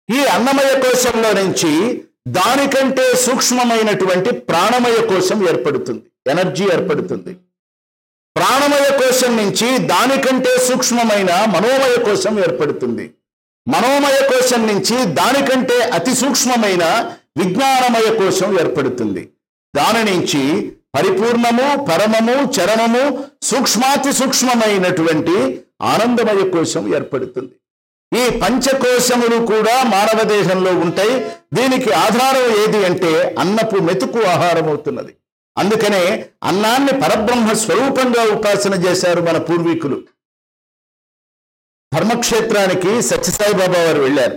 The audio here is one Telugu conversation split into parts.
ఈ అన్నమయ కోశంలో నుంచి దానికంటే సూక్ష్మమైనటువంటి ప్రాణమయ కోశం ఏర్పడుతుంది ఎనర్జీ ఏర్పడుతుంది ప్రాణమయ కోశం నుంచి దానికంటే సూక్ష్మమైన మనోమయ కోశం ఏర్పడుతుంది మనోమయ కోశం నుంచి దానికంటే అతి సూక్ష్మమైన విజ్ఞానమయ కోశం ఏర్పడుతుంది దాని నుంచి పరిపూర్ణము పరమము చరమము సూక్ష్మాతి సూక్ష్మమైనటువంటి ఆనందమయ కోశం ఏర్పడుతుంది ఈ పంచకోశములు కూడా మానవ దేహంలో ఉంటాయి దీనికి ఆధారం ఏది అంటే అన్నపు మెతుకు ఆహారం అవుతున్నది అందుకనే అన్నాన్ని పరబ్రహ్మ స్వరూపంగా ఉపాసన చేశారు మన పూర్వీకులు ధర్మక్షేత్రానికి సత్యసాయి బాబా వారు వెళ్ళారు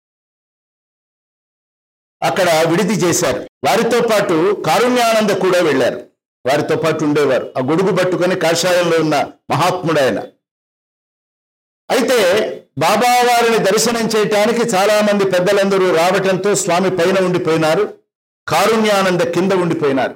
అక్కడ విడిది చేశారు వారితో పాటు కారుణ్యానంద కూడా వెళ్ళారు వారితో పాటు ఉండేవారు ఆ గొడుగు పట్టుకొని కాషాయంలో ఉన్న మహాత్ముడు ఆయన అయితే బాబా వారిని దర్శనం చేయటానికి చాలా మంది పెద్దలందరూ రావటంతో స్వామి పైన ఉండిపోయినారు కారుణ్యానంద కింద ఉండిపోయినారు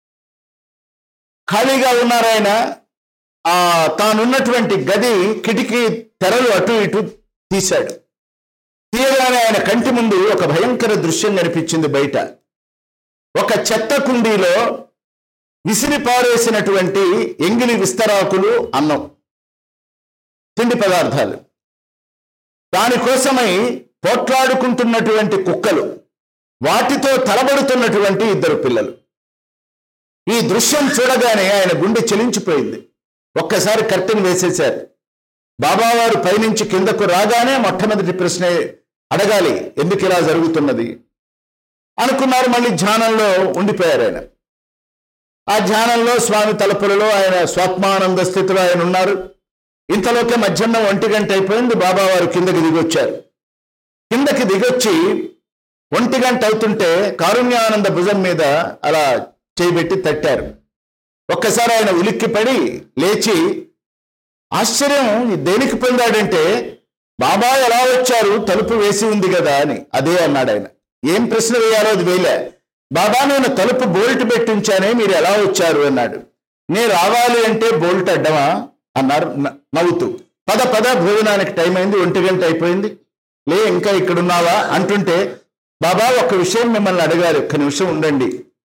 ఖాళీగా ఉన్నారు ఆయన ఆ తానున్నటువంటి గది కిటికీ తెరలు అటు ఇటు తీశాడు తీయగానే ఆయన కంటి ముందు ఒక భయంకర దృశ్యం కనిపించింది బయట ఒక చెత్త కుండీలో విసిరి పారేసినటువంటి ఎంగిలి విస్తరాకులు అన్నం తిండి పదార్థాలు దానికోసమై పోట్లాడుకుంటున్నటువంటి కుక్కలు వాటితో తలబడుతున్నటువంటి ఇద్దరు పిల్లలు ఈ దృశ్యం చూడగానే ఆయన గుండె చెలించిపోయింది ఒక్కసారి కర్టెన్ వేసేశారు బాబావారు పైనుంచి కిందకు రాగానే మొట్టమొదటి ప్రశ్న అడగాలి ఎందుకు ఇలా జరుగుతున్నది అనుకున్నారు మళ్ళీ ధ్యానంలో ఉండిపోయారు ఆయన ఆ ధ్యానంలో స్వామి తలపులలో ఆయన స్వాత్మానంద స్థితిలో ఆయన ఉన్నారు ఇంతలోకే మధ్యాహ్నం ఒంటి గంట అయిపోయింది బాబావారు కిందకి దిగొచ్చారు కిందకి దిగొచ్చి ఒంటి గంట అవుతుంటే కారుణ్యానంద భుజం మీద అలా చేయబెట్టి తట్టారు ఒక్కసారి ఆయన ఉలిక్కిపడి లేచి ఆశ్చర్యం దేనికి పొందాడంటే బాబా ఎలా వచ్చారు తలుపు వేసి ఉంది కదా అని అదే అన్నాడు ఆయన ఏం ప్రశ్న వేయాలో అది వేయలే బాబా నేను తలుపు బోల్ట్ పెట్టించానే మీరు ఎలా వచ్చారు అన్నాడు నేను రావాలి అంటే బోల్ట్ అడ్డమా అన్నారు న- నవ్వుతూ పద పద భోజనానికి టైం అయింది ఒంటి గంట అయిపోయింది లే ఇంకా ఇక్కడున్నావా అంటుంటే బాబా ఒక విషయం మిమ్మల్ని అడగాలి ఒక్క నిమిషం ఉండండి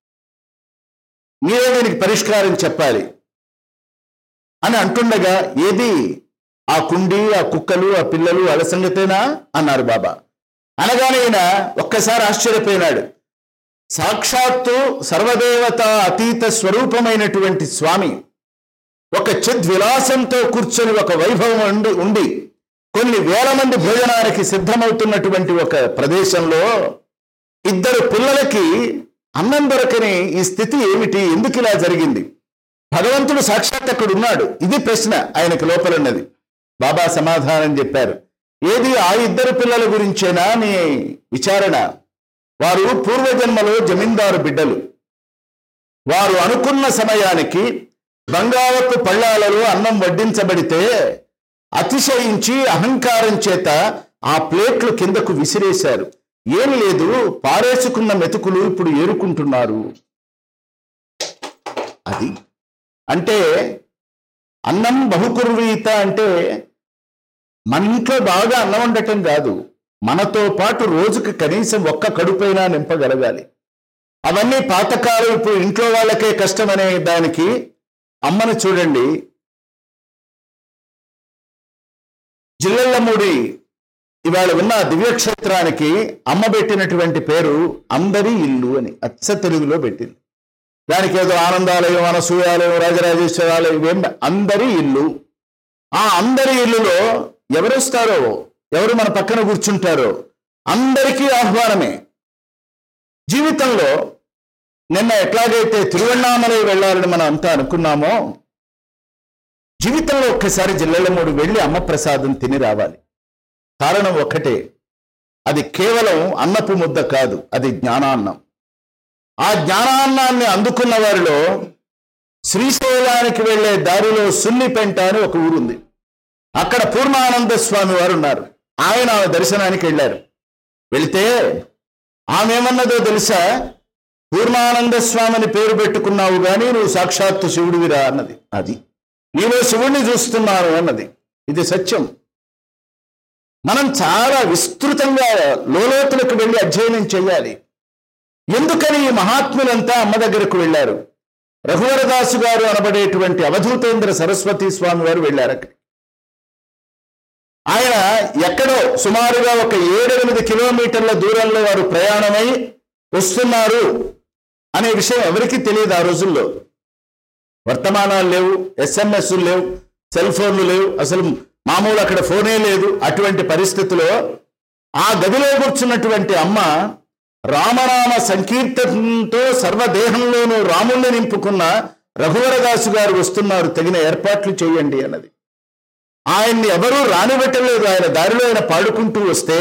మీరే దీనికి పరిష్కారం చెప్పాలి అని అంటుండగా ఏది ఆ కుండి ఆ కుక్కలు ఆ పిల్లలు వాళ్ళ సంగతేనా అన్నారు బాబా అనగానే ఈయన ఒక్కసారి ఆశ్చర్యపోయినాడు సాక్షాత్తు సర్వదేవత అతీత స్వరూపమైనటువంటి స్వామి ఒక చిద్విలాసంతో కూర్చొని ఒక వైభవం ఉండి ఉండి కొన్ని వేల మంది భోజనానికి సిద్ధమవుతున్నటువంటి ఒక ప్రదేశంలో ఇద్దరు పిల్లలకి అన్నం దొరకని ఈ స్థితి ఏమిటి ఎందుకు ఇలా జరిగింది భగవంతుడు సాక్షాత్ అక్కడ ఉన్నాడు ఇది ప్రశ్న ఆయనకు లోపలున్నది బాబా సమాధానం చెప్పారు ఏది ఆ ఇద్దరు పిల్లల గురించేనా నీ విచారణ వారు పూర్వజన్మలో జమీందారు బిడ్డలు వారు అనుకున్న సమయానికి బంగారపు పళ్ళాలలో అన్నం వడ్డించబడితే అతిశయించి అహంకారం చేత ఆ ప్లేట్లు కిందకు విసిరేశారు ఏం లేదు పారేసుకున్న మెతుకులు ఇప్పుడు ఏరుకుంటున్నారు అది అంటే అన్నం బహుకుర్వీత అంటే మన ఇంట్లో బాగా అన్నం వండటం కాదు మనతో పాటు రోజుకి కనీసం ఒక్క కడుపైనా నింపగలగాలి అవన్నీ పాతకాలం ఇప్పుడు ఇంట్లో వాళ్ళకే కష్టం అనే దానికి అమ్మను చూడండి జిల్లెళ్ళమూడి ఇవాళ ఉన్న దివ్యక్షేత్రానికి అమ్మ పెట్టినటువంటి పేరు అందరి ఇల్లు అని అచ్చ తెలుగులో పెట్టింది దానికి ఏదో ఆనందాలయం అనసూయాలయం రాజరాజేశ్వరాలయం ఇవేం అందరి ఇల్లు ఆ అందరి ఇల్లులో ఎవరు వస్తారో ఎవరు మన పక్కన కూర్చుంటారో అందరికీ ఆహ్వానమే జీవితంలో నిన్న ఎట్లాగైతే తిరువண்ணామలై వెళ్ళాలని మనం అంతా అనుకున్నామో జీవితంలో ఒక్కసారి జిల్లెళ్ళమూడు వెళ్ళి అమ్మ ప్రసాదం తిని రావాలి కారణం ఒక్కటే అది కేవలం అన్నపు ముద్ద కాదు అది జ్ఞానాన్నం ఆ జ్ఞానాన్నాన్ని అందుకున్న వారిలో శ్రీశైలానికి వెళ్ళే దారిలో సున్నిపెంట అని ఒక ఊరుంది అక్కడ పూర్ణానంద స్వామి వారు ఉన్నారు ఆయన ఆమె దర్శనానికి వెళ్ళారు వెళితే ఆమె ఏమన్నదో తెలుసా పూర్ణానంద స్వామిని పేరు పెట్టుకున్నావు కానీ నువ్వు సాక్షాత్తు శివుడివిరా అన్నది అది నీలో శివుణ్ణి చూస్తున్నాను అన్నది ఇది సత్యం మనం చాలా విస్తృతంగా లోలోతులకు వెళ్ళి అధ్యయనం చేయాలి ఎందుకని ఈ మహాత్ములంతా అమ్మ దగ్గరకు వెళ్ళారు రఘువరదాసు గారు అనబడేటువంటి అవధూతేంద్ర సరస్వతి స్వామి వారు వెళ్ళారు అక్కడికి ఆయన ఎక్కడో సుమారుగా ఒక ఏడెనిమిది కిలోమీటర్ల దూరంలో వారు ప్రయాణమై వస్తున్నారు అనే విషయం ఎవరికీ తెలియదు ఆ రోజుల్లో వర్తమానాలు లేవు ఎస్ఎంఎస్ లేవు సెల్ ఫోన్లు లేవు అసలు మామూలు అక్కడ ఫోనే లేదు అటువంటి పరిస్థితిలో ఆ గదిలో కూర్చున్నటువంటి అమ్మ రామనామ సంకీర్తనతో సర్వదేహంలోనూ రాముణ్ణి నింపుకున్న రఘువరదాసు గారు వస్తున్నారు తగిన ఏర్పాట్లు చేయండి అన్నది ఆయన్ని ఎవరూ రానివ్వటలేదు ఆయన దారిలో ఆయన పాడుకుంటూ వస్తే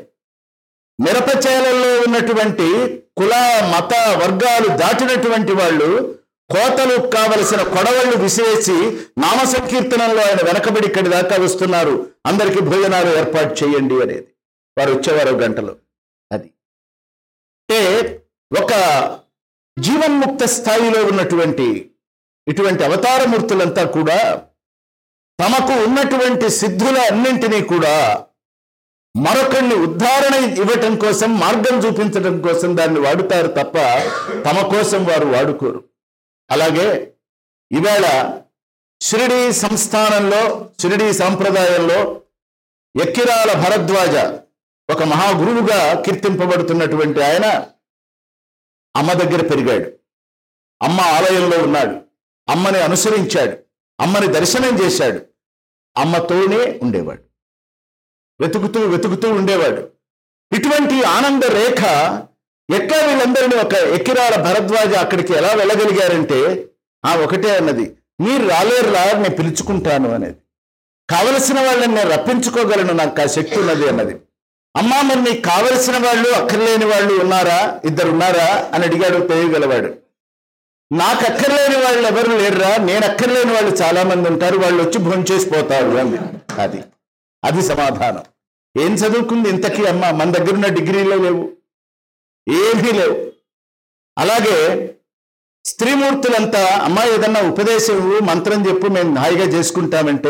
మిరపచేలల్లో ఉన్నటువంటి కుల మత వర్గాలు దాటినటువంటి వాళ్ళు కోతలు కావలసిన కొడవళ్ళు విసిరేసి నామ సంకీర్తనంలో ఆయన వెనకబడి ఇక్కడి దాకా వస్తున్నారు అందరికీ భోజనాలు ఏర్పాటు చేయండి అనేది వారు వచ్చేవారు గంటలో అది అంటే ఒక జీవన్ముక్త స్థాయిలో ఉన్నటువంటి ఇటువంటి అవతారమూర్తులంతా కూడా తమకు ఉన్నటువంటి సిద్ధుల అన్నింటినీ కూడా మరొకరిని ఉద్ధారణ ఇవ్వటం కోసం మార్గం చూపించడం కోసం దాన్ని వాడుతారు తప్ప తమ కోసం వారు వాడుకోరు అలాగే ఈవేళ షిరిడి సంస్థానంలో షిరిడి సాంప్రదాయంలో ఎక్కిరాల భరద్వాజ ఒక మహాగురువుగా కీర్తింపబడుతున్నటువంటి ఆయన అమ్మ దగ్గర పెరిగాడు అమ్మ ఆలయంలో ఉన్నాడు అమ్మని అనుసరించాడు అమ్మని దర్శనం చేశాడు అమ్మతోనే ఉండేవాడు వెతుకుతూ వెతుకుతూ ఉండేవాడు ఇటువంటి ఆనంద రేఖ ఎట్లా వీళ్ళందరినీ ఒక ఎక్కిరాల భరద్వాజ అక్కడికి ఎలా వెళ్ళగలిగారంటే ఆ ఒకటే అన్నది మీరు రాలేరురా నేను పిలుచుకుంటాను అనేది కావలసిన వాళ్ళని నేను రప్పించుకోగలను నాకు ఆ శక్తి ఉన్నది అన్నది అమ్మా మరి నీకు కావలసిన వాళ్ళు అక్కర్లేని వాళ్ళు ఉన్నారా ఇద్దరు ఉన్నారా అని అడిగాడు తెలియగలవాడు నాకు అక్కర్లేని వాళ్ళు ఎవరు లేరురా నేను అక్కర్లేని వాళ్ళు చాలా మంది ఉంటారు వాళ్ళు వచ్చి భోంచేసి పోతారు అంది అది అది సమాధానం ఏం చదువుకుంది ఇంతకీ అమ్మ మన దగ్గర ఉన్న డిగ్రీలో లేవు ఏమీ లేవు అలాగే స్త్రీమూర్తులంతా అమ్మ ఏదన్నా ఉపదేశం ఇవ్వు, మంత్రం చెప్పు మేము హాయిగా చేసుకుంటామంటే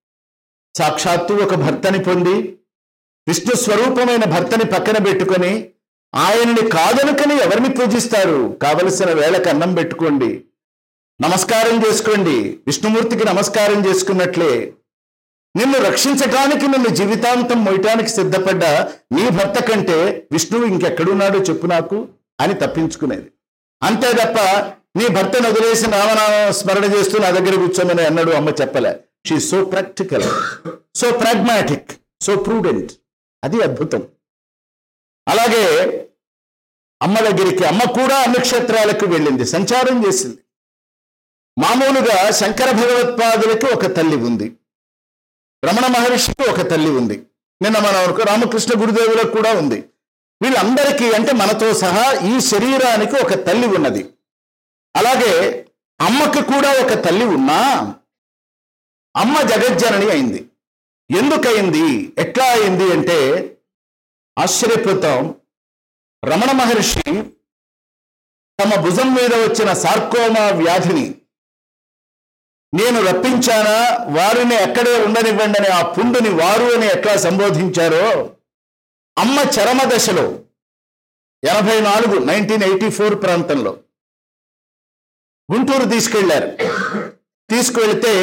సాక్షాత్తు ఒక భర్తని పొంది విష్ణు స్వరూపమైన భర్తని పక్కన పెట్టుకొని ఆయనని కాదనుకని ఎవరిని పూజిస్తారు కావలసిన వేళకు అన్నం పెట్టుకోండి నమస్కారం చేసుకోండి విష్ణుమూర్తికి నమస్కారం చేసుకున్నట్లే నిన్ను రక్షించటానికి నిన్ను జీవితాంతం మోయటానికి సిద్ధపడ్డ నీ భర్త కంటే విష్ణువు ఇంకెక్కడున్నాడో చెప్పు నాకు అని తప్పించుకునేది అంతే తప్ప నీ భర్తను వదిలేసి నామనామ స్మరణ చేస్తూ నా దగ్గర కూర్చోమని అన్నాడు అమ్మ చెప్పలే she so practical so pragmatic so prudent అది అద్భుతం అలాగే అమ్మ దగ్గరికి అమ్మ కూడా అన్ని క్షేత్రాలకు వెళ్ళింది సంచారం చేసింది మామూలుగా శంకర భగవత్పాదులకి ఒక తల్లి ఉంది రమణ మహర్షికి ఒక తల్లి ఉంది నిన్న మనం అనుకో రామకృష్ణ గురుదేవులకు కూడా ఉంది వీళ్ళందరికీ అంటే మనతో సహా ఈ శరీరానికి ఒక తల్లి ఉన్నది అలాగే అమ్మకి కూడా ఒక తల్లి ఉన్నా అమ్మ జగజ్జనని అయింది ఎందుకయింది ఎట్లా అయింది అంటే ఆశ్చర్యపోతాం రమణ మహర్షి తమ భుజం మీద వచ్చిన సార్కోమా వ్యాధిని నేను రప్పించానా వారిని ఎక్కడే ఉండనివ్వండి అని ఆ పుండుని వారు అని ఎట్లా సంబోధించారో అమ్మ చరమ దశలో ఎనభై నాలుగు నైన్టీన్ ఎయిటీ ఫోర్ ప్రాంతంలో గుంటూరు తీసుకెళ్లారు తీసుకువెళ్తే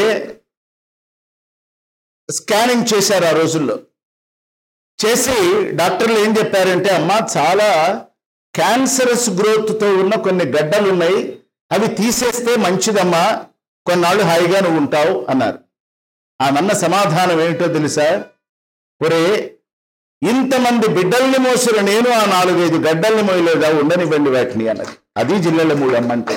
స్కానింగ్ చేశారు ఆ రోజుల్లో చేసి డాక్టర్లు ఏం చెప్పారంటే అమ్మ చాలా క్యాన్సరస్ గ్రోత్తో ఉన్న కొన్ని గడ్డలు ఉన్నాయి అవి తీసేస్తే మంచిదమ్మా కొన్నాళ్ళు హాయిగా నువ్వు ఉంటావు అన్నారు ఆమెన్న సమాధానం ఏమిటో తెలుసా ఒరే ఇంతమంది బిడ్డల్ని మోసిన నేను ఆ నాలుగైదు గడ్డల్ని మోయలేదా ఉండనివ్వండి వాటిని అన్నది అది జిల్లెల మూడమ్మంటే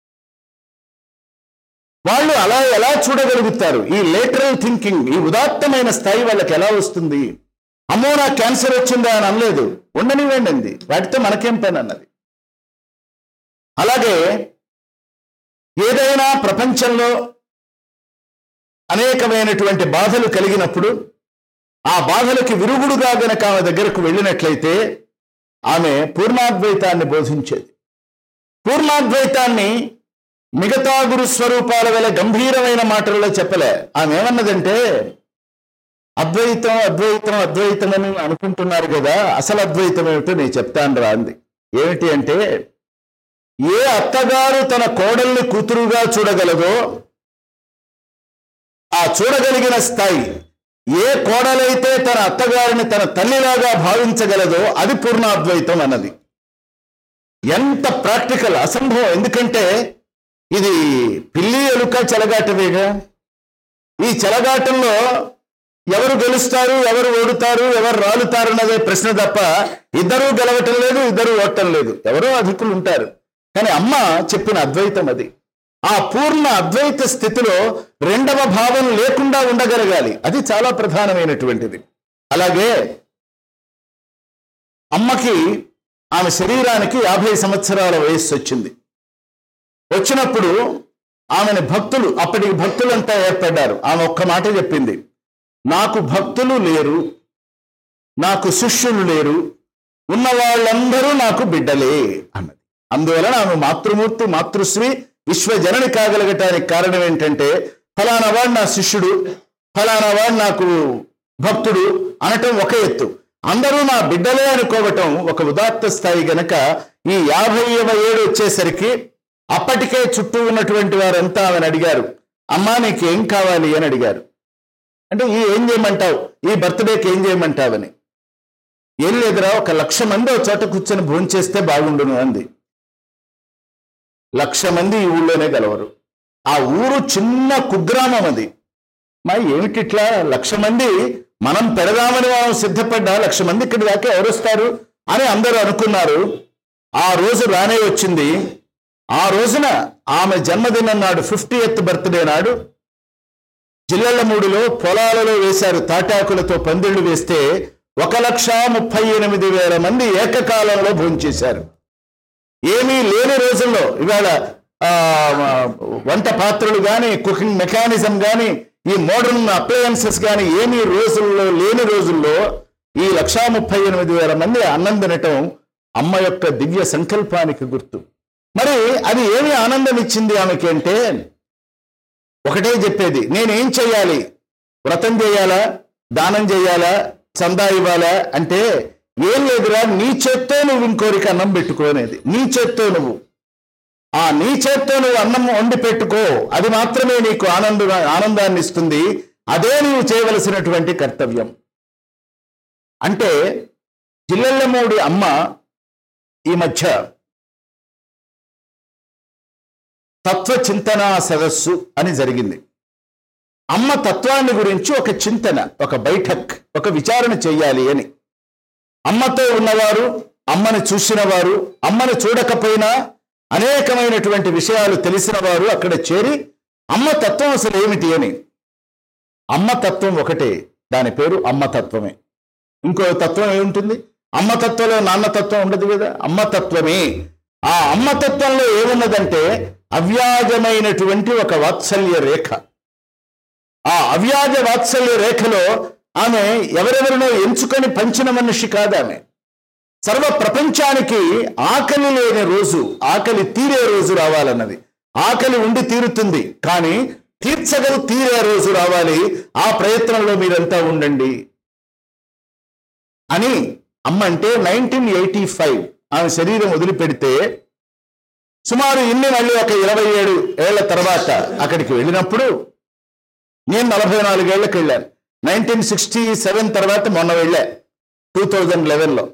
వాళ్ళు అలా ఎలా చూడగలుగుతారు ఈ లేటరల్ థింకింగ్ ఈ ఉదాత్తమైన స్థాయి వాళ్ళకి ఎలా వస్తుంది అమ్మో నాకు క్యాన్సర్ వచ్చిందా అని అనలేదు ఉండనివ్వండి అంది వాటితో మనకేం పని అన్నది అలాగే ఏదైనా ప్రపంచంలో అనేకమైనటువంటి బాధలు కలిగినప్పుడు ఆ బాధలకి విరుగుడుగా గనక ఆమె దగ్గరకు వెళ్ళినట్లయితే ఆమె పూర్ణాద్వైతాన్ని బోధించేది పూర్ణాద్వైతాన్ని మిగతా గురు స్వరూపాల వల్ల గంభీరమైన మాటల్లో చెప్పలే ఆమె ఏమన్నదంటే అద్వైతం అద్వైతం అద్వైతం అని అనుకుంటున్నారు కదా అసలు అద్వైతం ఏమిటో నేను చెప్తాను రా అంది ఏమిటి అంటే ఏ అత్తగారు తన కోడల్ని కూతురుగా చూడగలదో ఆ చూడగలిగిన స్థాయి ఏ కోడలైతే తన అత్తగారిని తన తల్లిలాగా భావించగలదో అది పూర్ణాద్వైతం అన్నది ఎంత ప్రాక్టికల్ అసంభవం ఎందుకంటే ఇది పిల్లి ఎలుక చెలగాటమేగా ఈ చెలగాటంలో ఎవరు గెలుస్తారు ఎవరు ఓడుతారు ఎవరు రాలుతారు అన్నదే ప్రశ్న తప్ప ఇద్దరూ గెలవటం లేదు ఇద్దరు ఓడటం లేదు ఎవరో అధికులు ఉంటారు కానీ అమ్మ చెప్పిన అద్వైతం అది ఆ పూర్ణ అద్వైత స్థితిలో రెండవ భావం లేకుండా ఉండగలగాలి అది చాలా ప్రధానమైనటువంటిది అలాగే అమ్మకి ఆమె శరీరానికి యాభై సంవత్సరాల వయస్సు వచ్చింది వచ్చినప్పుడు ఆమెను భక్తులు అప్పటికి భక్తులంతా ఏర్పడ్డారు ఆమె ఒక్క మాట చెప్పింది నాకు భక్తులు లేరు నాకు శిష్యులు లేరు ఉన్న వాళ్ళందరూ నాకు బిడ్డలే అన్నది అందువలన ఆమె మాతృమూర్తి మాతృశ్రీ విశ్వజనని కాగలగటానికి కారణం ఏంటంటే ఫలానా వాడు నా శిష్యుడు ఫలానా వాడు నాకు భక్తుడు అనటం ఒక ఎత్తు అందరూ నా బిడ్డలే అనుకోవటం ఒక ఉదాత్త స్థాయి గనక ఈ యాభైవ ఏడు వచ్చేసరికి అప్పటికే చుట్టూ ఉన్నటువంటి వారంతా ఆమెను అడిగారు అమ్మా నీకు ఏం కావాలి అని అడిగారు అంటే ఈ ఏం చేయమంటావు ఈ బర్త్డేకి ఏం చేయమంటావని ఏం లేదురా ఒక లక్ష మంది ఒక చోట కూర్చొని భోంచేస్తే బాగుండును అంది లక్ష మంది ఈ ఊళ్ళోనే గలవరు ఆ ఊరు చిన్న కుగ్రామం అది మా ఏమిటిట్లా లక్ష మంది మనం పెడదామని మనం సిద్ధపడ్డా లక్ష మంది ఇక్కడి దాకా ఎవరు వస్తారు అని అందరూ అనుకున్నారు ఆ రోజు రానే వచ్చింది ఆ రోజున ఆమె జన్మదినం నాడు ఫిఫ్టీ ఎత్ బర్త్డే నాడు జిల్లెళ్లమూడిలో పొలాలలో వేశారు తాటాకులతో పందిళ్లు వేస్తే ఒక లక్ష ముప్పై ఎనిమిది వేల మంది ఏకకాలంలో భోంచేశారు ఏమీ లేని రోజుల్లో ఇవాళ ఆ, వంట పాత్రలు కానీ కుకింగ్ మెకానిజం కానీ ఈ మోడర్న్ అప్లయన్సెస్ కానీ ఏమీ రోజుల్లో లేని రోజుల్లో ఈ లక్షా ముప్పై ఎనిమిది వేల మంది అన్నం తినటం అమ్మ యొక్క దివ్య సంకల్పానికి గుర్తు మరి అది ఏమి ఆనందం ఇచ్చింది ఆమెకి అంటే ఒకటే చెప్పేది నేనేం చెయ్యాలి వ్రతం చేయాలా దానం చేయాలా చందా ఇవ్వాలా అంటే ఏం లేదురా నీ చేత్తో నువ్వు ఇంకోరికి అన్నం పెట్టుకో అనేది నీ చేత్తో నువ్వు ఆ నీ చేత్తో నువ్వు అన్నం వండి పెట్టుకో అది మాత్రమే నీకు ఆనంద ఆనందాన్ని ఇస్తుంది అదే నువ్వు చేయవలసినటువంటి కర్తవ్యం అంటే జిల్లెళ్ళమూడి అమ్మ ఈ మధ్య తత్వ చింతన సదస్సు అని జరిగింది అమ్మ తత్వాన్ని గురించి ఒక చింతన ఒక బైఠక్ ఒక విచారణ చెయ్యాలి అని అమ్మతో ఉన్నవారు అమ్మని చూసిన వారు అమ్మని చూడకపోయినా అనేకమైనటువంటి విషయాలు తెలిసిన వారు అక్కడ చేరి అమ్మ తత్వం అసలు ఏమిటి అని అమ్మ తత్వం ఒకటే దాని పేరు అమ్మ తత్వమే ఇంకో తత్వం ఏముంటుంది అమ్మ తత్వంలో నాన్న తత్వం ఉండదు కదా అమ్మ తత్వమే ఆ అమ్మ తత్వంలో ఏమున్నదంటే అవ్యాజమైనటువంటి ఒక వాత్సల్య రేఖ ఆ అవ్యాజ వాత్సల్య రేఖలో ఆమె ఎవరెవరినో ఎంచుకొని పంచిన మనిషి కాదు ఆమె సర్వ ప్రపంచానికి ఆకలి లేని రోజు ఆకలి తీరే రోజు రావాలన్నది ఆకలి ఉండి తీరుతుంది కానీ తీర్చగలు తీరే రోజు రావాలి ఆ ప్రయత్నంలో మీరంతా ఉండండి అని అమ్మ అంటే నైన్టీన్ ఎయిటీ ఫైవ్ ఆమె శరీరం వదిలిపెడితే సుమారు ఇన్ని మళ్ళీ ఒక ఇరవై ఏడు ఏళ్ల తర్వాత అక్కడికి వెళ్ళినప్పుడు నేను నలభై నాలుగేళ్లకు వెళ్ళాను నైన్టీన్ సిక్స్టీ సెవెన్ తర్వాత మొన్న వెళ్ళా టూ థౌజండ్ లెవెన్లో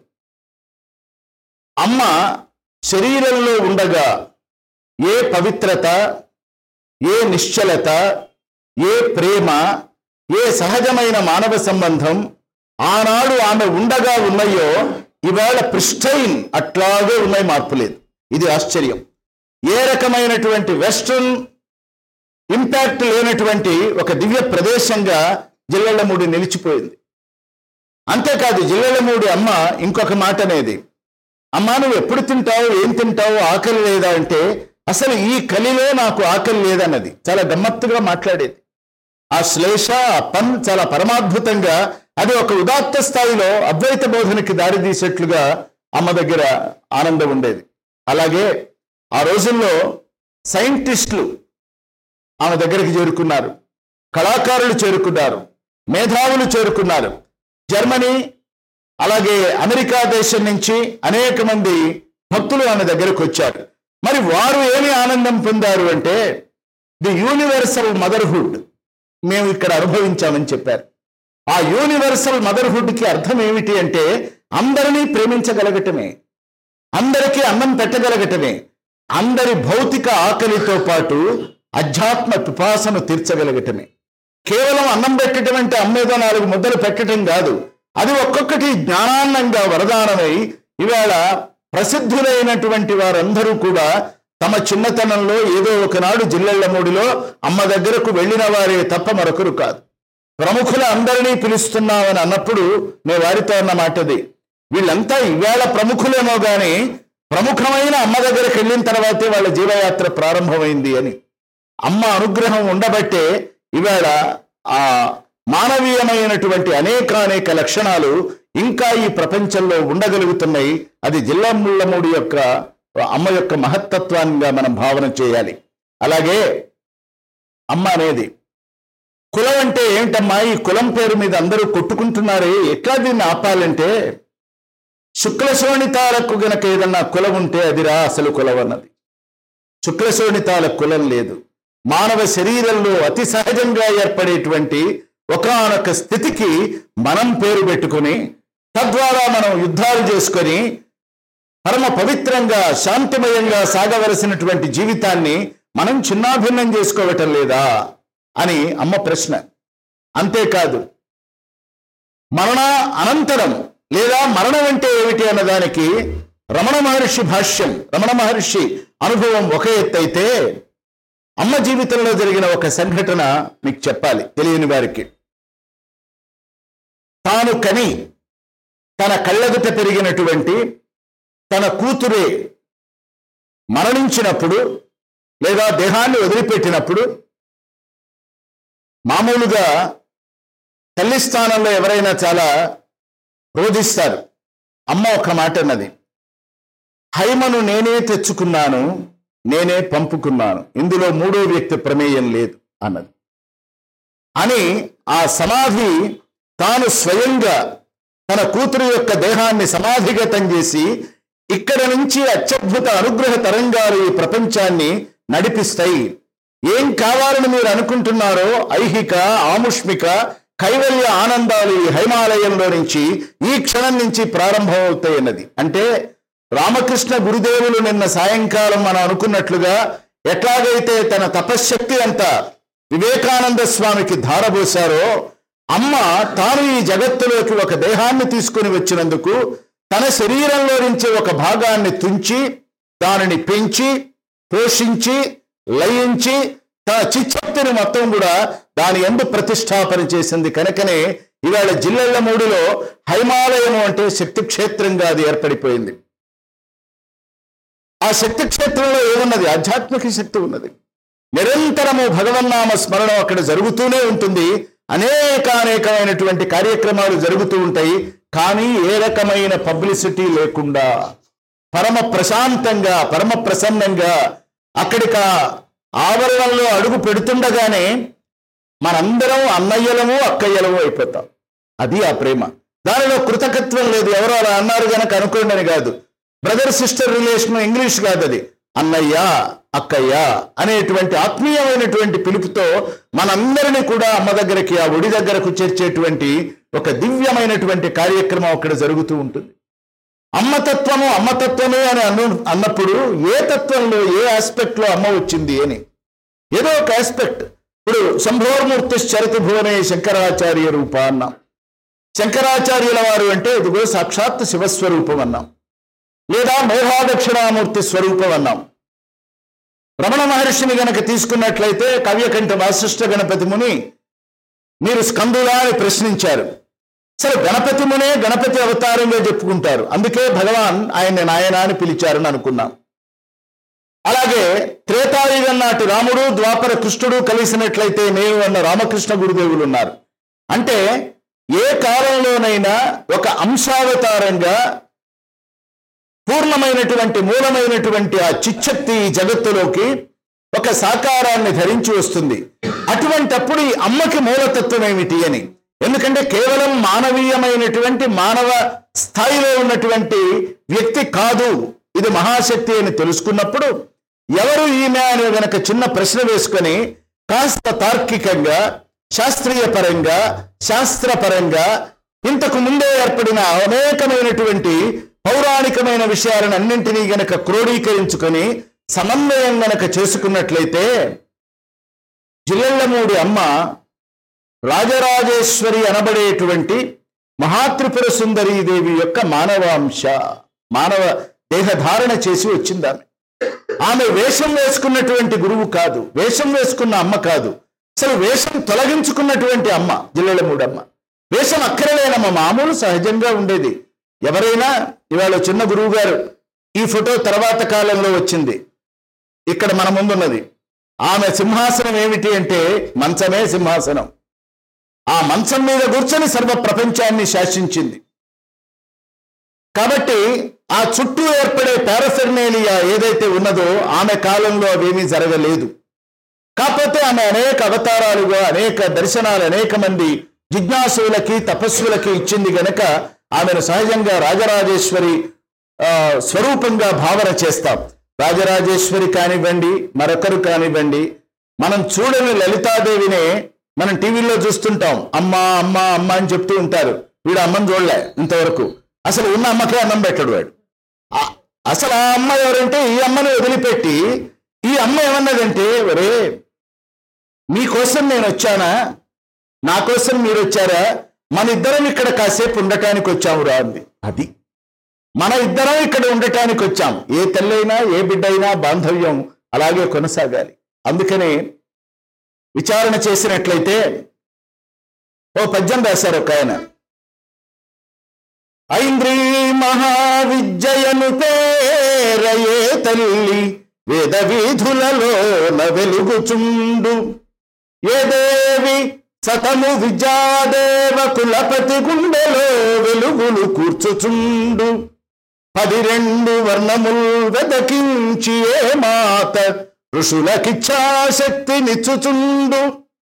అమ్మ శరీరంలో ఉండగా ఏ పవిత్రత ఏ నిశ్చలత ఏ ప్రేమ ఏ సహజమైన మానవ సంబంధం ఆనాడు ఆమె ఉండగా ఉన్నాయో ఇవాళ ప్రిస్టైన్ అట్లాగే ఉన్నాయి మార్పు లేదు ఇది ఆశ్చర్యం ఏ రకమైనటువంటి వెస్ట్రన్ ఇంపాక్ట్ లేనటువంటి ఒక దివ్య ప్రదేశంగా జిల్లెళ్ళమూడి నిలిచిపోయింది అంతేకాదు జిల్లెళ్ళమూడి అమ్మ ఇంకొక మాట అనేది అమ్మా నువ్వు ఎప్పుడు తింటావు ఏం తింటావు ఆకలి లేదా అంటే అసలు ఈ కలిలో నాకు ఆకలి లేదన్నది చాలా గమ్మత్తుగా మాట్లాడేది ఆ శ్లేష ఆ పన్ చాలా పరమాద్భుతంగా అది ఒక ఉదాత్త స్థాయిలో అద్వైత బోధనకి దారితీసేట్లుగా అమ్మ దగ్గర ఆనందం ఉండేది అలాగే ఆ రోజుల్లో సైంటిస్టులు ఆమె దగ్గరికి చేరుకున్నారు కళాకారులు చేరుకున్నారు మేధావులు చేరుకున్నారు జర్మనీ అలాగే అమెరికా దేశం నుంచి అనేక మంది భక్తులు ఆమె దగ్గరకు వచ్చారు మరి వారు ఏమి ఆనందం పొందారు అంటే ది యూనివర్సల్ మదర్హుడ్ మేము ఇక్కడ అనుభవించామని చెప్పారు ఆ యూనివర్సల్ మదర్హుడ్కి అర్థం ఏమిటి అంటే అందరినీ ప్రేమించగలగటమే అందరికీ అన్నం పెట్టగలగటమే అందరి భౌతిక ఆకలితో పాటు అధ్యాత్మ పిపాసను తీర్చగలగటమే కేవలం అన్నం పెట్టడం అంటే అమ్మేదో నాలుగు ముద్దలు పెట్టడం కాదు అది ఒక్కొక్కటి జ్ఞానాన్నంగా వరదానమై ఇవాళ ప్రసిద్ధులైనటువంటి వారందరూ కూడా తమ చిన్నతనంలో ఏదో ఒకనాడు జిల్లెళ్లమూడిలో అమ్మ దగ్గరకు వెళ్ళిన వారే తప్ప మరొకరు కాదు ప్రముఖుల అందరినీ పిలుస్తున్నామని అన్నప్పుడు నేను వారితో అన్న మాటది వీళ్ళంతా ఇవాళ ప్రముఖులేమో గాని ప్రముఖమైన అమ్మ దగ్గరికి వెళ్ళిన తర్వాతే వాళ్ళ జీవయాత్ర ప్రారంభమైంది అని అమ్మ అనుగ్రహం ఉండబట్టే ఇవాళ ఆ మానవీయమైనటువంటి అనేకానేక లక్షణాలు ఇంకా ఈ ప్రపంచంలో ఉండగలుగుతున్నాయి అది జిల్లా ముళ్ళమూడి యొక్క అమ్మ యొక్క మహత్తత్వాన్నిగా మనం భావన చేయాలి అలాగే అమ్మ అనేది కులం అంటే ఏంటమ్మా ఈ కులం పేరు మీద అందరూ కొట్టుకుంటున్నారే ఎట్లా దీన్ని ఆపాలంటే శుక్లశోణితాలకు గనక ఏదన్నా కులం ఉంటే అదిరా అసలు కులం అన్నది శుక్లశోణితాల కులం లేదు మానవ శరీరంలో అతి సహజంగా ఏర్పడేటువంటి ఒకానొక స్థితికి మనం పేరు పెట్టుకుని తద్వారా మనం యుద్ధాలు చేసుకొని పరమ పవిత్రంగా శాంతిమయంగా సాగవలసినటువంటి జీవితాన్ని మనం చిన్నాభిన్నం చేసుకోవటం లేదా అని అమ్మ ప్రశ్న అంతేకాదు మరణ అనంతరం లేదా మరణం అంటే ఏమిటి అన్నదానికి రమణ మహర్షి భాష్యం రమణ మహర్షి అనుభవం ఒక ఎత్తైతే అమ్మ జీవితంలో జరిగిన ఒక సంఘటన మీకు చెప్పాలి తెలియని వారికి తాను కని తన కళ్ళెదుట పెరిగినటువంటి తన కూతురే మరణించినప్పుడు లేదా దేహాన్ని వదిలిపెట్టినప్పుడు మామూలుగా తల్లి స్థానంలో ఎవరైనా చాలా రోధిస్తారు అమ్మ ఒక మాట అన్నది హైమను నేనే తెచ్చుకున్నాను నేనే పంపుకున్నాను ఇందులో మూడో వ్యక్తి ప్రమేయం లేదు అన్నది అని ఆ సమాధి తాను స్వయంగా తన కూతురు యొక్క దేహాన్ని సమాధిగతం చేసి ఇక్కడ నుంచి అత్యద్భుత అనుగ్రహ తరంగాలు ఈ ప్రపంచాన్ని నడిపిస్తాయి ఏం కావాలని మీరు అనుకుంటున్నారో ఐహిక ఆముష్మిక కైవల్య ఆనందాలు ఈ హైమాలయంలో నుంచి ఈ క్షణం నుంచి ప్రారంభమవుతాయి అన్నది అంటే రామకృష్ణ గురుదేవులు నిన్న సాయంకాలం మనం అనుకున్నట్లుగా ఎట్లాగైతే తన తపశ్శక్తి అంతా వివేకానంద స్వామికి ధారపోశారో అమ్మ తాను ఈ జగత్తులోకి ఒక దేహాన్ని తీసుకుని వచ్చినందుకు తన శరీరంలో నుంచి ఒక భాగాన్ని తుంచి దానిని పెంచి పోషించి లయించి తన చిచ్చక్తిని మొత్తం కూడా దాని ఎందు ప్రతిష్టాపన చేసింది కనుకనే ఇవాళ జిల్లెళ్ల మూడులో హైమాలయము అంటే శక్తి క్షేత్రంగా అది ఏర్పడిపోయింది ఆ శక్తి క్షేత్రంలో ఏమున్నది ఆధ్యాత్మిక శక్తి ఉన్నది నిరంతరము భగవన్నామ స్మరణం అక్కడ జరుగుతూనే ఉంటుంది అనేకానేకమైనటువంటి కార్యక్రమాలు జరుగుతూ ఉంటాయి కానీ ఏ రకమైన పబ్లిసిటీ లేకుండా పరమ ప్రశాంతంగా పరమ ప్రసన్నంగా అక్కడిక ఆవరణంలో అడుగు పెడుతుండగానే మనందరం అన్నయ్యలము అక్కయ్యలము అయిపోతాం అది ఆ ప్రేమ దానిలో కృతకత్వం లేదు ఎవరో అలా అన్నారు గనక అనుకోండి అని కాదు బ్రదర్ సిస్టర్ రిలేషన్ ఇంగ్లీష్ కాదు అది అన్నయ్య అక్కయ్య అనేటువంటి ఆత్మీయమైనటువంటి పిలుపుతో మనందరినీ కూడా అమ్మ దగ్గరికి ఆ ఒడి దగ్గరకు చేర్చేటువంటి ఒక దివ్యమైనటువంటి కార్యక్రమం అక్కడ జరుగుతూ ఉంటుంది అమ్మతత్వము అమ్మతత్వమే అని అను అన్నప్పుడు ఏ తత్వంలో ఏ ఆస్పెక్ట్ లో అమ్మ వచ్చింది అని ఏదో ఒక ఆస్పెక్ట్ ఇప్పుడు శంభోర్మూర్తి చరిత భువనే శంకరాచార్య రూప అన్నాం శంకరాచార్యుల వారు అంటే ఇదిగో సాక్షాత్ శివస్వరూపం అన్నాం లేదా మోహాదక్షిణామూర్తి స్వరూపం అన్నాం రమణ మహర్షిని గనక తీసుకున్నట్లయితే కవ్యకంఠ వాసిష్ఠ గణపతి ముని మీరు స్కందులా అని ప్రశ్నించారు సరే గణపతి మునే గణపతి అవతారంగా చెప్పుకుంటారు అందుకే భగవాన్ ఆయన్ని నాయన అని పిలిచారని అనుకున్నాం అలాగే త్రేతాయుగం నాటి రాముడు ద్వాపర కృష్ణుడు కలిసినట్లయితే నేను అన్న రామకృష్ణ గురుదేవులు ఉన్నారు అంటే ఏ కాలంలోనైనా ఒక అంశావతారంగా పూర్ణమైనటువంటి మూలమైనటువంటి ఆ చిచ్చక్తి ఈ జగత్తులోకి ఒక సాకారాన్ని ధరించి వస్తుంది అటువంటప్పుడు ఈ అమ్మకి మూలతత్వం ఏమిటి అని ఎందుకంటే కేవలం మానవీయమైనటువంటి మానవ స్థాయిలో ఉన్నటువంటి వ్యక్తి కాదు ఇది మహాశక్తి అని తెలుసుకున్నప్పుడు ఎవరు ఈమె అనే గనక చిన్న ప్రశ్న వేసుకొని కాస్త తార్కికంగా శాస్త్రీయ పరంగా శాస్త్రపరంగా ఇంతకు ముందే ఏర్పడిన అనేకమైనటువంటి పౌరాణికమైన విషయాలను అన్నింటినీ గనక క్రోడీకరించుకొని సమన్వయం గనక చేసుకున్నట్లయితే జిల్లెళ్ళమూడి అమ్మ రాజరాజేశ్వరి అనబడేటువంటి మహాత్రిపుర సుందరీదేవి యొక్క మానవాంశ మానవ దేహధారణ చేసి వచ్చింది ఆమె ఆమె వేషం వేసుకున్నటువంటి గురువు కాదు వేషం వేసుకున్న అమ్మ కాదు అసలు వేషం తొలగించుకున్నటువంటి అమ్మ జిల్లెలమూడమ్మ వేషం అక్కరలేనమ్మ మామూలు సహజంగా ఉండేది ఎవరైనా ఇవాళ చిన్న గురువు గారు ఈ ఫోటో తర్వాత కాలంలో వచ్చింది ఇక్కడ మన ముందున్నది ఆమె సింహాసనం ఏమిటి అంటే మంచమే సింహాసనం ఆ మంచం మీద కూర్చొని సర్వ ప్రపంచాన్ని శాసించింది కాబట్టి ఆ చుట్టూ ఏర్పడే పారఫెర్నేలియా ఏదైతే ఉన్నదో ఆమె కాలంలో అవేమీ జరగలేదు కాకపోతే ఆమె అనేక అవతారాలుగా అనేక దర్శనాలు అనేక మంది జిజ్ఞాసులకి తపస్సులకి ఇచ్చింది గనక ఆమెను సహజంగా రాజరాజేశ్వరి ఆ, స్వరూపంగా భావన చేస్తాం రాజరాజేశ్వరి కానివ్వండి మరొకరు కానివ్వండి మనం చూడని లలితాదేవినే మనం టీవీలో చూస్తుంటాం అమ్మ అమ్మ అమ్మ అని చెప్తూ ఉంటారు వీడు అమ్మని చూడలే ఇంతవరకు అసలు ఉన్న అమ్మకే అన్నం పెట్టడు వాడు ఆ- అసలు ఆ అమ్మ ఎవరంటే ఈ అమ్మని వదిలిపెట్టి ఈ అమ్మ ఏమన్నదంటే ఒరే మీకోసం నేను వచ్చానా నా కోసం మీరు వచ్చారా మన ఇద్దరం ఇక్కడ కాసేపు ఉండటానికి వచ్చాము రా అంది అది మన ఇద్దరం ఇక్కడ ఉండటానికి వచ్చాం ఏ తల్లైనా ఏ బిడ్డైనా బాంధవ్యం అలాగే కొనసాగాలి అందుకనే విచారణ చేసినట్లయితే ఓ పద్యం రాశారు ఒక ఆయన ఐంద్రీ మహావిద్యయను పేరయే తల్లి వేద వీధులలో వెలుగుచుండు ఏ దేవి సతము విద్యాదేవ కులపతి గుండెలో వెలుగులు కూర్చుచుండు పది రెండు వర్ణముల్ వెదకించి ఏ మాత ఋషులకిచ్ఛాశక్తి నిచ్చుచుండు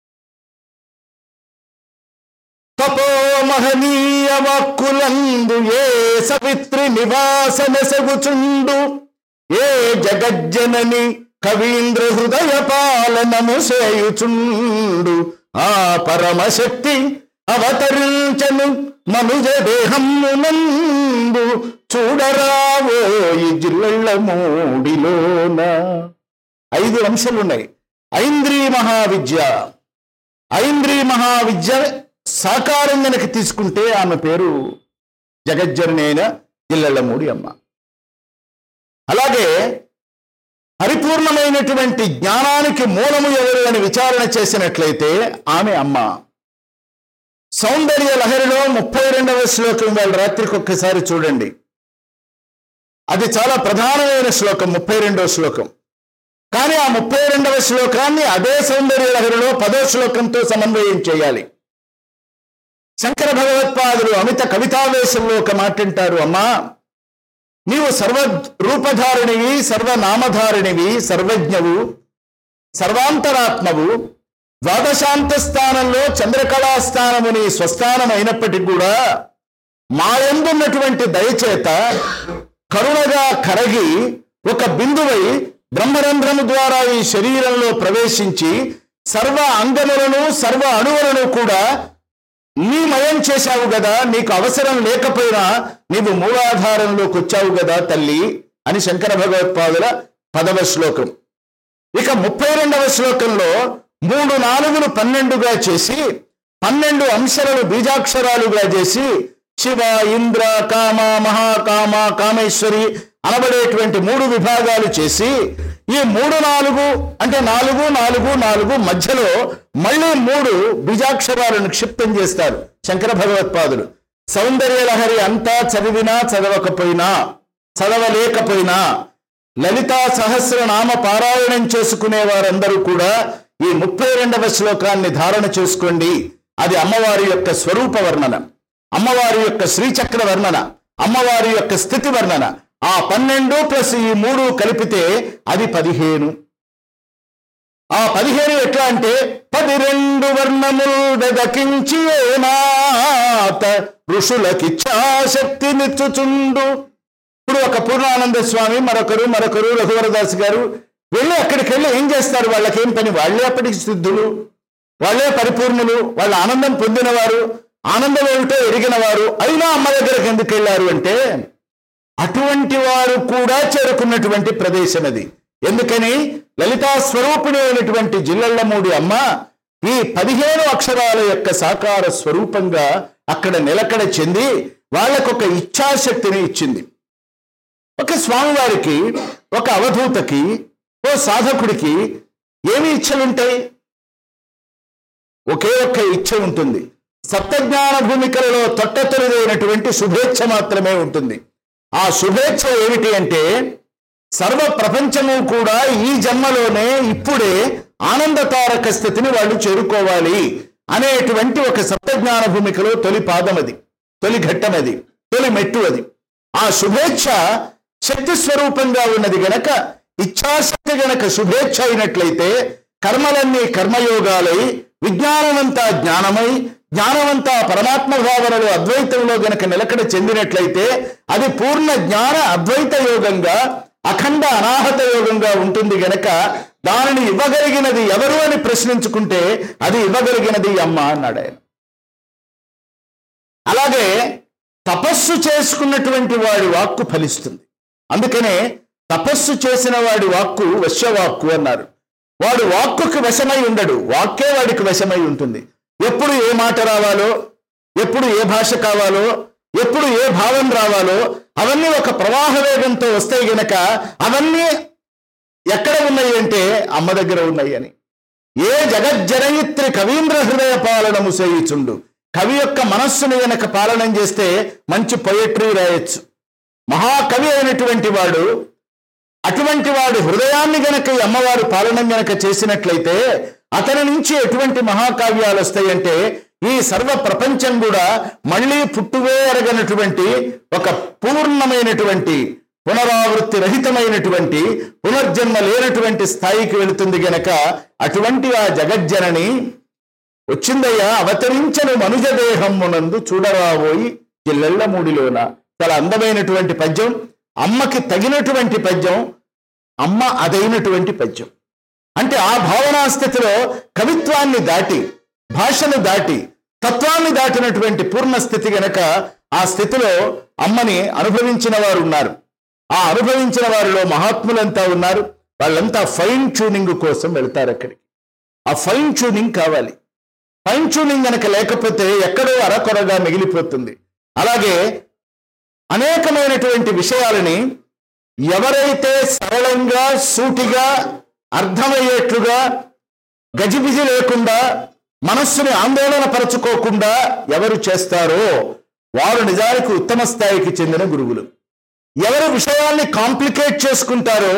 తపో మహనీయ వాక్కులందు ఏ సవిత్రి నివాసన సగుచుండు ఏ జగజ్జనని కవీంద్ర హృదయ పాలనము చేయుచుండు ఆ పరమశక్తి అవతరించను మనుజ దేహమునందు చూడరావో ఈ జిల్లెళ్ళ మూడిలోన ఐదు అంశాలు ఉన్నాయి ఐంద్రీ మహావిద్య ఐంద్రీ మహావిద్య సాకారం గనక తీసుకుంటే ఆమె పేరు జగజ్జనని అయిన జిల్లెళ్ళమూడి అమ్మ అలాగే పరిపూర్ణమైనటువంటి జ్ఞానానికి మూలము ఎవరు అని విచారణ చేసినట్లయితే ఆమె అమ్మ సౌందర్య లహరిలో ముప్పై రెండవ శ్లోకం వాళ్ళ రాత్రికి ఒక్కసారి చూడండి అది చాలా ప్రధానమైన శ్లోకం ముప్పై రెండవ శ్లోకం కానీ ఆ ముప్పై రెండవ శ్లోకాన్ని అదే సౌందర్య లహరిలో పదో శ్లోకంతో సమన్వయం చేయాలి శంకర భగవత్పాదులు అమిత కవితావేశంలో ఒక మాట అంటారు అమ్మా నీవు సర్వ రూపధారిణివి సర్వనామధారిణివి సర్వజ్ఞవు సర్వాంతరాత్మవు ద్వాదశాంత స్థానంలో చంద్రకళా స్థానము నీ స్వస్థానం అయినప్పటికీ కూడా మాయందున్నటువంటి దయచేత కరుణగా కరగి ఒక బిందువై బ్రహ్మరంధ్రము ద్వారా ఈ శరీరంలో ప్రవేశించి సర్వ అంగములను సర్వ అణువులను కూడా నీ మయం చేశావు కదా నీకు అవసరం లేకపోయినా నీవు మూలాధారంలోకి వచ్చావు కదా తల్లి అని శంకర భగవత్పాదుల పదవ శ్లోకం ఇక ముప్పై రెండవ శ్లోకంలో మూడు నాలుగులు పన్నెండుగా చేసి పన్నెండు అంశాలను బీజాక్షరాలుగా చేసి శివ ఇంద్ర కామ మహాకామ కామేశ్వరి అనబడేటువంటి మూడు విభాగాలు చేసి ఈ మూడు నాలుగు అంటే నాలుగు నాలుగు నాలుగు మధ్యలో మళ్ళీ మూడు బీజాక్షరాలను క్షిప్తం చేస్తారు శంకర భగవత్పాదులు సౌందర్య లహరి అంతా చదివినా చదవకపోయినా చదవలేకపోయినా లలితా సహస్రనామ పారాయణం చేసుకునే వారందరూ కూడా ఈ ముప్పై రెండవ శ్లోకాన్ని ధారణ చేసుకోండి అది అమ్మవారి యొక్క స్వరూప వర్ణన అమ్మవారి యొక్క శ్రీచక్ర వర్ణన అమ్మవారి యొక్క స్థితి వర్ణన ఆ పన్నెండు ప్లస్ ఈ మూడు కలిపితే అది పదిహేను ఆ పదిహేను ఎట్లా అంటే పది రెండు వర్ణములు వెదకించి ఏనాత ఋషులకిచ్చాశక్తి నిచ్చుచుండు ఇప్పుడు ఒక పూర్ణానంద స్వామి మరొకరు మరొకరు రఘువరదాస్ గారు వెళ్ళి అక్కడికి వెళ్ళి ఏం చేస్తారు వాళ్ళకి ఏం పని వాళ్ళే అప్పటికి సిద్ధులు వాళ్ళే పరిపూర్ణులు వాళ్ళ ఆనందం పొందినవారు ఆనందం ఏమిటో ఎరిగిన వారు అయినా అమ్మ దగ్గరకు ఎందుకు వెళ్ళారు అంటే అటువంటి వారు కూడా చేరుకున్నటువంటి ప్రదేశం అది ఎందుకని లలితా స్వరూపిణి అయినటువంటి జిల్లెళ్లమూడి అమ్మ ఈ పదిహేను అక్షరాల యొక్క సాకార స్వరూపంగా అక్కడ నిలకడ చెంది వాళ్ళకొక ఇచ్ఛాశక్తిని ఇచ్చింది ఒక స్వామివారికి ఒక అవధూతకి ఓ సాధకుడికి ఏమి ఇచ్చలుంటాయి ఒకే ఒక్క ఇచ్చ ఉంటుంది సప్తజ్ఞాన భూమికలలో తొట్టతొలిదైనటువంటి శుభేచ్ఛ మాత్రమే ఉంటుంది ఆ శుభేచ్ఛ ఏమిటి అంటే సర్వ ప్రపంచము కూడా ఈ జన్మలోనే ఇప్పుడే ఆనందతారక స్థితిని వాళ్ళు చేరుకోవాలి అనేటువంటి ఒక సప్తజ్ఞాన భూమికలో తొలి పాదం అది తొలి ఘట్టం అది తొలి మెట్టు అది ఆ శుభేచ్ఛ శక్తి స్వరూపంగా ఉన్నది గనక ఇచ్ఛాశక్తి గనక శుభేచ్ఛ అయినట్లయితే కర్మలన్నీ కర్మయోగాలై విజ్ఞానమంతా జ్ఞానమై జ్ఞానమంతా పరమాత్మ భావనలో అద్వైతంలో గనక నిలకడ చెందినట్లయితే అది పూర్ణ జ్ఞాన అద్వైత యోగంగా అఖండ అనాహత యోగంగా ఉంటుంది గనక దానిని ఇవ్వగలిగినది ఎవరు అని ప్రశ్నించుకుంటే అది ఇవ్వగలిగినది అమ్మ అన్నాడు ఆయన అలాగే తపస్సు చేసుకున్నటువంటి వాడి వాక్కు ఫలిస్తుంది అందుకనే తపస్సు చేసిన వాడి వాక్కు వశ్యవాక్కు అన్నారు వాడు వాక్కుకి వశమై ఉండడు వాక్కే వాడికి వశమై ఉంటుంది ఎప్పుడు ఏ మాట రావాలో ఎప్పుడు ఏ భాష కావాలో ఎప్పుడు ఏ భావం రావాలో అవన్నీ ఒక ప్రవాహ వేగంతో వస్తాయి గనక అవన్నీ ఎక్కడ ఉన్నాయి అంటే అమ్మ దగ్గర ఉన్నాయి అని ఏ జగజ్జనయిత్రి కవీంద్ర హృదయ పాలనము చేయుచుండు కవి యొక్క మనస్సును గనక పాలనం చేస్తే మంచి పొయట్రీ రాయొచ్చు మహాకవి అయినటువంటి వాడు అటువంటి వాడి హృదయాన్ని గనక ఈ అమ్మవారు పాలనం గనక చేసినట్లయితే అతని నుంచి ఎటువంటి మహాకావ్యాలు వస్తాయంటే ఈ సర్వ ప్రపంచం కూడా మళ్ళీ పుట్టువే ఎరగనటువంటి ఒక పూర్ణమైనటువంటి పునరావృత్తి రహితమైనటువంటి పునర్జన్మ లేనటువంటి స్థాయికి వెళుతుంది గనక అటువంటి ఆ జగజ్జనని వచ్చిందయ్యా అవతరించను మనుజ దేహమునందు చూడరాబోయి జిల్లెళ్ల మూడిలోన చాలా అందమైనటువంటి పద్యం అమ్మకి తగినటువంటి పద్యం అమ్మ అదైనటువంటి పద్యం అంటే ఆ భావనా స్థితిలో కవిత్వాన్ని దాటి భాషను దాటి తత్వాన్ని దాటినటువంటి పూర్ణ స్థితి గనక ఆ స్థితిలో అమ్మని అనుభవించిన వారు ఉన్నారు ఆ అనుభవించిన వారిలో మహాత్ములంతా ఉన్నారు వాళ్ళంతా ఫైన్ ట్యూనింగ్ కోసం వెళ్తారు అక్కడికి ఆ ఫైన్ ట్యూనింగ్ కావాలి ఫైన్ ట్యూనింగ్ గనక లేకపోతే ఎక్కడో అరకొరగా మిగిలిపోతుంది అలాగే అనేకమైనటువంటి విషయాలని ఎవరైతే సరళంగా సూటిగా అర్థమయ్యేట్లుగా గజిబిజి లేకుండా మనస్సుని ఆందోళన పరచుకోకుండా ఎవరు చేస్తారో వారు నిజానికి ఉత్తమ స్థాయికి చెందిన గురువులు ఎవరు విషయాల్ని కాంప్లికేట్ చేసుకుంటారో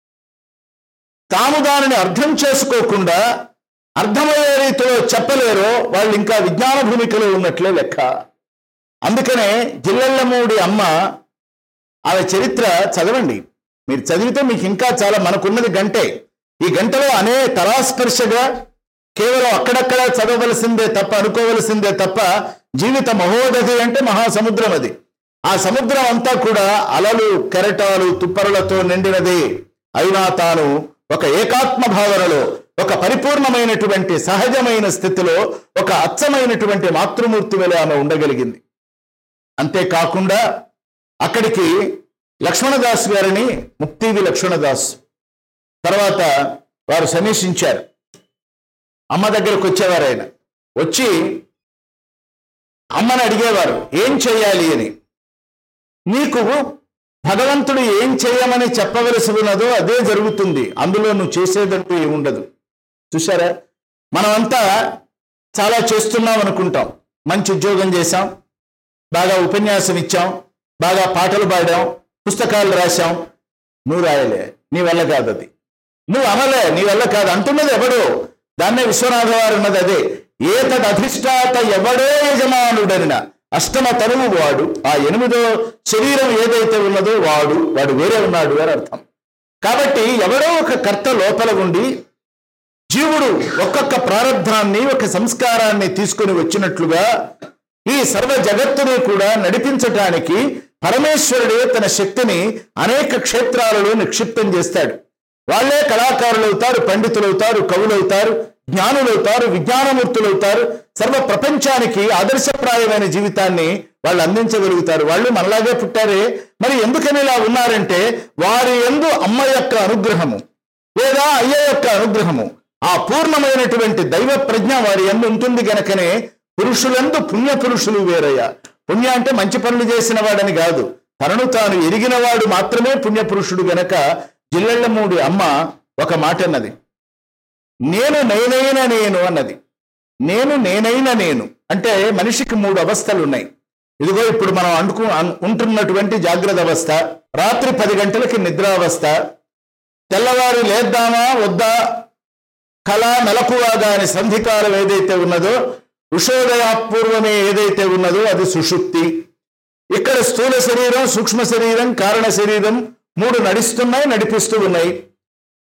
తాము దానిని అర్థం చేసుకోకుండా అర్థమయ్యే రీతిలో చెప్పలేరో వాళ్ళు ఇంకా విజ్ఞాన భూమికలో ఉన్నట్లే లెక్క అందుకనే జిల్లెళ్ళమూడి అమ్మ ఆమె చరిత్ర చదవండి మీరు చదివితే మీకు ఇంకా చాలా మనకున్నది గంటే ఈ గంటలో అనే తరాస్పర్శగా కేవలం అక్కడక్కడ చదవవలసిందే తప్ప అనుకోవలసిందే తప్ప జీవిత మహోదధి అంటే మహాసముద్రం అది ఆ సముద్రం అంతా కూడా అలలు కెరటాలు తుప్పరులతో నిండినది అయినా తాను ఒక ఏకాత్మ భావనలో ఒక పరిపూర్ణమైనటువంటి సహజమైన స్థితిలో ఒక అచ్చమైనటువంటి మాతృమూర్తి వలె ఆమె ఉండగలిగింది అంతేకాకుండా అక్కడికి లక్ష్మణదాస్ గారిని ముక్తివి లక్ష్మణదాస్ తర్వాత వారు సమీక్షించారు అమ్మ దగ్గరకు వచ్చేవారు ఆయన వచ్చి అమ్మని అడిగేవారు ఏం చేయాలి అని నీకు భగవంతుడు ఏం చేయమని చెప్పవలసి ఉన్నదో అదే జరుగుతుంది అందులో నువ్వు చేసేదంటూ ఏముండదు చూసారా మనమంతా చాలా చేస్తున్నాం అనుకుంటాం మంచి ఉద్యోగం చేశాం బాగా ఉపన్యాసం ఇచ్చాం బాగా పాటలు పాడాం పుస్తకాలు రాశాం నువ్వు రాయలే నీ వల్ల కాదు అది నువ్వు అనలే నీ వల్ల కాదు అంటున్నది ఎవడు దాన్నే విశ్వనాథ వారు ఉన్నది అదే ఏతద్ అధిష్టాత ఎవడో యజమానుడనిన అష్టమ తరువు వాడు ఆ ఎనిమిదో శరీరం ఏదైతే ఉన్నదో వాడు వాడు వేరే ఉన్నాడు అని అర్థం కాబట్టి ఎవడో ఒక కర్త లోపల ఉండి జీవుడు ఒక్కొక్క ప్రారంధాన్ని ఒక సంస్కారాన్ని తీసుకొని వచ్చినట్లుగా ఈ సర్వ జగత్తుని కూడా నడిపించటానికి పరమేశ్వరుడే తన శక్తిని అనేక క్షేత్రాలలో నిక్షిప్తం చేస్తాడు వాళ్ళే కళాకారులు అవుతారు పండితులు అవుతారు కవులు అవుతారు జ్ఞానులు అవుతారు విజ్ఞానమూర్తులు అవుతారు సర్వ ప్రపంచానికి ఆదర్శప్రాయమైన జీవితాన్ని వాళ్ళు అందించగలుగుతారు వాళ్ళు మనలాగే పుట్టారే మరి ఎందుకని ఇలా ఉన్నారంటే వారి ఎందు అమ్మ యొక్క అనుగ్రహము లేదా అయ్య యొక్క అనుగ్రహము ఆ పూర్ణమైనటువంటి దైవ ప్రజ్ఞ వారి ఎందు ఉంటుంది గనకనే పురుషులందు పుణ్య పురుషులు వేరయ్య పుణ్య అంటే మంచి పనులు చేసిన వాడని కాదు తనను తాను ఎరిగిన వాడు మాత్రమే పుణ్య పురుషుడు గనక జిల్లెళ్ళమూడి అమ్మ ఒక మాట అన్నది నేను నేనైన నేను అన్నది నేను నేనైన నేను అంటే మనిషికి మూడు అవస్థలు ఉన్నాయి ఇదిగో ఇప్పుడు మనం అనుకు అన్- ఉంటున్నటువంటి జాగ్రత్త అవస్థ రాత్రి పది గంటలకి నిద్రావస్థ తెల్లవారు లేద్దామా వద్దా కళ మెలకువగా అని సంధికాలం ఏదైతే ఉన్నదో ఉషోదయాపూర్వమే ఏదైతే ఉన్నదో అది సుషుప్తి ఇక్కడ స్థూల శరీరం సూక్ష్మ శరీరం కారణ శరీరం మూడు నడుస్తున్నాయి నడిపిస్తూ ఉన్నాయి